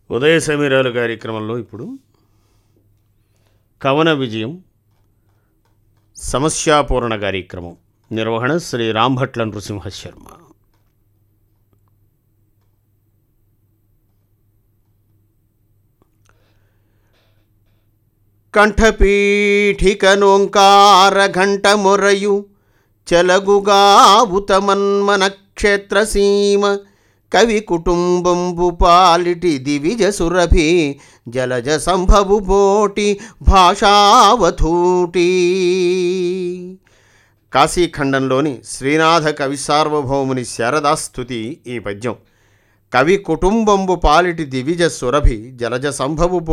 ఉదయ సమీరాలు కార్యక్రమంలో ఇప్పుడు కవన విజయం సమస్యాపూరణ కార్యక్రమం నిర్వహణ శ్రీ రాంభట్ల నృసింహ శర్మ కంఠపీఠికనోంకార ఘంటమురయు చెలగుగావుతమన్మన క్షేత్రసీమ కవి కుటుంబంబు పాలిటి దివిజ సురభి జలజ సంభవు పోటి భాషావధూటి కాశీఖండంలోని శ్రీనాథ కవి సార్వభౌముని శారదాస్తుతి ఈ పద్యం కవి కుటుంబంబు పాలిటి దివిజ సురభి జలజ సంభవు